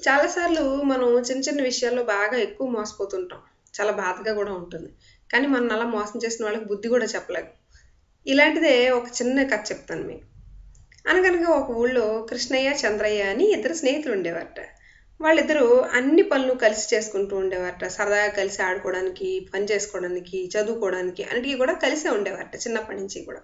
చాలాసార్లు మనం చిన్న చిన్న విషయాల్లో బాగా ఎక్కువ మోసపోతుంటాం చాలా బాధగా కూడా ఉంటుంది కానీ మనం అలా మోసం చేసిన వాళ్ళకి బుద్ధి కూడా చెప్పలేము ఇలాంటిదే ఒక చిన్న కథ చెప్తాను మీకు అనగనగా ఒక ఊళ్ళో కృష్ణయ్య చంద్రయ్య అని ఇద్దరు స్నేహితులు ఉండేవారట వాళ్ళిద్దరూ అన్ని పనులు కలిసి చేసుకుంటూ ఉండేవారట సరదాగా కలిసి ఆడుకోవడానికి పని చేసుకోవడానికి చదువుకోవడానికి అన్నిటికీ కూడా కలిసే ఉండేవారట చిన్నప్పటి నుంచి కూడా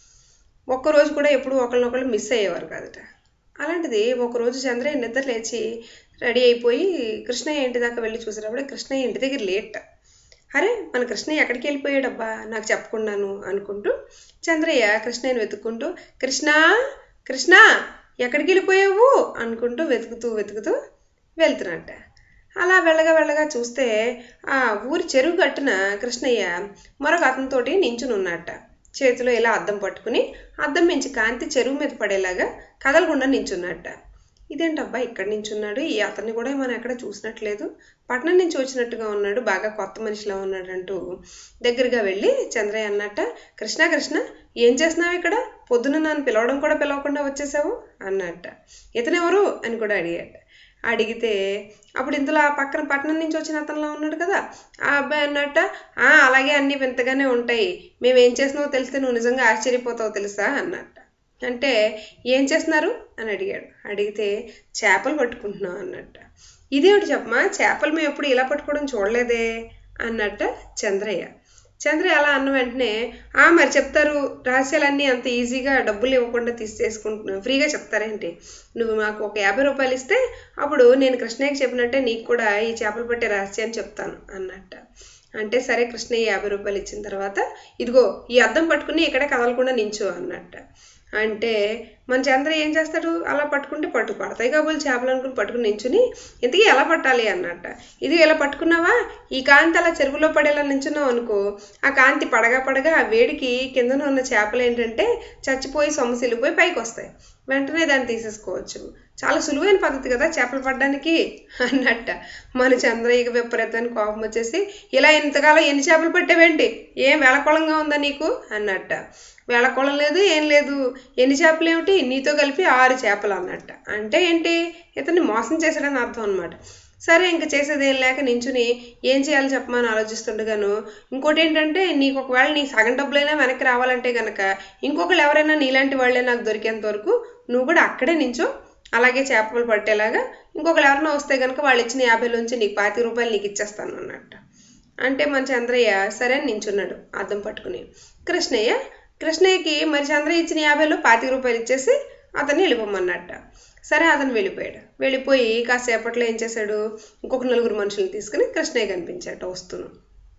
ఒక్కరోజు కూడా ఎప్పుడు ఒకరినొకళ్ళు మిస్ అయ్యేవారు కాదట అలాంటిది ఒకరోజు చంద్రయ్య నిద్ర లేచి రెడీ అయిపోయి కృష్ణయ్య ఇంటి దాకా వెళ్ళి చూసేటప్పుడు కృష్ణయ్య ఇంటి దగ్గర లేట్ అరే మన కృష్ణయ్య ఎక్కడికి వెళ్ళిపోయాడబ్బా నాకు చెప్పకుండాను అనుకుంటూ చంద్రయ్య కృష్ణయ్యని వెతుక్కుంటూ కృష్ణ కృష్ణ ఎక్కడికి వెళ్ళిపోయావు అనుకుంటూ వెతుకుతూ వెతుకుతూ వెళ్తున్నట్ట అలా వెళ్ళగా వెళ్ళగా చూస్తే ఆ ఊరి చెరువు గట్టున కృష్ణయ్య మరొక అతనితోటి నించుని ఉన్నట్ట చేతిలో ఇలా అద్దం పట్టుకుని అద్దం మించి కాంతి చెరువు మీద పడేలాగా కదలకుండా నించున్నట్ట ఇదేంటబ్బా ఇక్కడ నించున్నాడు ఈ అతన్ని కూడా మనం ఎక్కడ చూసినట్లేదు పట్నం నుంచి వచ్చినట్టుగా ఉన్నాడు బాగా కొత్త మనిషిలా ఉన్నాడు అంటూ దగ్గరగా వెళ్ళి చంద్రయ్య అన్నట్ట కృష్ణ కృష్ణ ఏం చేస్తున్నావు ఇక్కడ పొద్దున నన్ను పిలవడం కూడా పిలవకుండా వచ్చేసావు అన్నట్ట ఇతనెవరు అని కూడా అడిగాట అడిగితే అప్పుడు ఇంతలో ఆ పక్కన పట్టణం నుంచి వచ్చిన అతనిలో ఉన్నాడు కదా ఆ అబ్బాయి అన్నట్ట ఆ అలాగే అన్ని వింతగానే ఉంటాయి మేము ఏం చేసినావో తెలిస్తే నువ్వు నిజంగా ఆశ్చర్యపోతావు తెలుసా అన్నట్ట అంటే ఏం చేస్తున్నారు అని అడిగాడు అడిగితే చేపలు పట్టుకుంటున్నాం అన్నట్ట ఇదేమిటి చెప్పమా చేపలు మేము ఎప్పుడు ఇలా పట్టుకోవడం చూడలేదే అన్నట్ట చంద్రయ్య చంద్రయ్య అలా అన్న వెంటనే ఆ మరి చెప్తారు రహస్యాలన్నీ అంత ఈజీగా డబ్బులు ఇవ్వకుండా తీసేసుకుంటున్నావు ఫ్రీగా చెప్తారేంటి నువ్వు మాకు ఒక యాభై రూపాయలు ఇస్తే అప్పుడు నేను కృష్ణయ్యకి చెప్పినట్టే నీకు కూడా ఈ చేపలు పట్టే రహస్యాన్ని చెప్తాను అన్నట్ట అంటే సరే కృష్ణయ్య యాభై రూపాయలు ఇచ్చిన తర్వాత ఇదిగో ఈ అద్దం పట్టుకుని ఇక్కడ కదలకుండా నించో అన్నట్ట అంటే మన చంద్ర ఏం చేస్తాడు అలా పట్టుకుంటే పట్టు పడతాయి కాబోలు చేపలు అనుకుని పట్టుకుని నించుని ఇంతకీ ఎలా పట్టాలి అన్నట్ట ఇది ఇలా పట్టుకున్నావా ఈ కాంతి అలా చెరువులో పడేలా నించున్నావు అనుకో ఆ కాంతి పడగా పడగా ఆ వేడికి కిందన ఉన్న చేపలు ఏంటంటే చచ్చిపోయి సొమ్మసిల్లిపోయి పైకి వస్తాయి వెంటనే దాన్ని తీసేసుకోవచ్చు చాలా సులువైన పద్ధతి కదా చేపలు పడడానికి అన్నట్ట మన చంద్రయ్యకి విపరీతమైన కోపం వచ్చేసి ఇలా ఇంతకాలం ఎన్ని చేపలు పట్టావేంటి ఏం వేళకోళంగా ఉందా నీకు అన్నట్ట వేళకోళం లేదు ఏం లేదు ఎన్ని చేపలు ఏమిటి నీతో కలిపి ఆరు చేపలు అన్నట్ట అంటే ఏంటి ఇతన్ని మోసం చేశాడని అర్థం అనమాట సరే ఇంక చేసేది ఏం లేక నించుని ఏం చేయాలో చెప్పమని ఆలోచిస్తుండగాను ఇంకోటి ఏంటంటే నీకు ఒకవేళ నీ సగం డబ్బులైనా వెనక్కి రావాలంటే కనుక ఇంకొకరు ఎవరైనా నీలాంటి వాళ్ళే నాకు దొరికేంత వరకు నువ్వు కూడా అక్కడే నించో అలాగే చేపలు పట్టేలాగా ఇంకొకరు ఎవరైనా వస్తే కనుక వాళ్ళు ఇచ్చిన యాభైలోంచి నీకు పాతి రూపాయలు నీకు ఇచ్చేస్తాను అన్నట్ట అంటే మన చంద్రయ్య సరే అని నించున్నాడు అద్దం పట్టుకుని కృష్ణయ్య కృష్ణయ్యకి మరి చంద్రయ్య ఇచ్చిన యాభైలో పాతిక రూపాయలు ఇచ్చేసి అతన్ని వెళ్ళిపోమన్నట్ట సరే అతను వెళ్ళిపోయాడు వెళ్ళిపోయి కాసేపట్లో ఏం చేశాడు ఇంకొక నలుగురు మనుషుల్ని తీసుకుని కృష్ణయ్య కనిపించాట వస్తున్నాం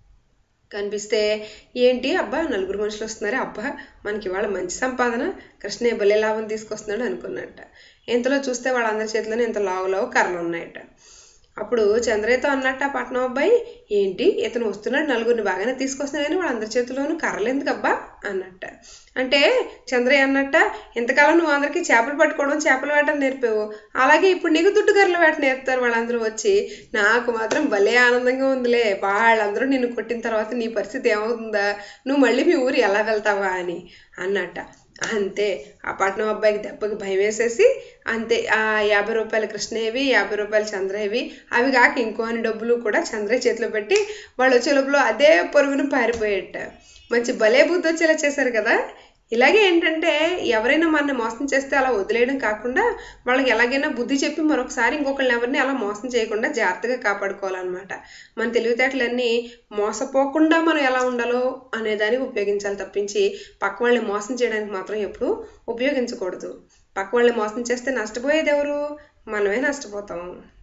కనిపిస్తే ఏంటి అబ్బా నలుగురు మనుషులు వస్తున్నారే అబ్బా మనకి ఇవాళ మంచి సంపాదన కృష్ణయ్య భలే లాభం తీసుకొస్తున్నాడు అనుకున్నట్ట ఇంతలో చూస్తే వాళ్ళందరి చేతిలోనే ఇంత లావు లావు కర్రలు ఉన్నాయట అప్పుడు చంద్రయ్యతో అన్నట్ట ఆ పట్నం అబ్బాయి ఏంటి ఇతను వస్తున్నాడు నలుగురిని బాగానే తీసుకొస్తున్నాడు కానీ వాళ్ళందరి చేతిలోనూ కర్రలు ఎందుకు అబ్బా అన్నట్ట అంటే చంద్రయ్య అన్నట్ట ఇంతకాలం నువ్వు అందరికీ చేపలు పట్టుకోవడం చేపల వేట నేర్పావు అలాగే ఇప్పుడు నీకు దుడ్డు కర్రల వేట నేర్పుతారు వాళ్ళందరూ వచ్చి నాకు మాత్రం భలే ఆనందంగా ఉందిలే వాళ్ళందరూ నిన్ను కొట్టిన తర్వాత నీ పరిస్థితి ఏమవుతుందా నువ్వు మళ్ళీ మీ ఊరు ఎలా వెళ్తావా అని అన్నట్ట అంతే ఆ పట్నం అబ్బాయికి దెబ్బకి భయం వేసేసి అంతే ఆ యాభై రూపాయల కృష్ణయ్యవి యాభై రూపాయల చంద్రయ్యవి అవి కాక ఇంకో అని డబ్బులు కూడా చంద్రయ్య చేతిలో పెట్టి వాళ్ళు వచ్చే లోపల అదే పొరుగును పారిపోయేట మంచి భలే బుద్ధి వచ్చేలా చేశారు కదా ఇలాగే ఏంటంటే ఎవరైనా మనని మోసం చేస్తే అలా వదిలేయడం కాకుండా వాళ్ళకి ఎలాగైనా బుద్ధి చెప్పి మరొకసారి ఇంకొకరిని ఎవరిని అలా మోసం చేయకుండా జాగ్రత్తగా కాపాడుకోవాలన్నమాట మన తెలివితేటలన్నీ మోసపోకుండా మనం ఎలా ఉండాలో అనే దానికి ఉపయోగించాలి తప్పించి పక్క వాళ్ళని మోసం చేయడానికి మాత్రం ఎప్పుడు ఉపయోగించకూడదు పక్క వాళ్ళని మోసం చేస్తే నష్టపోయేది ఎవరు మనమే నష్టపోతాం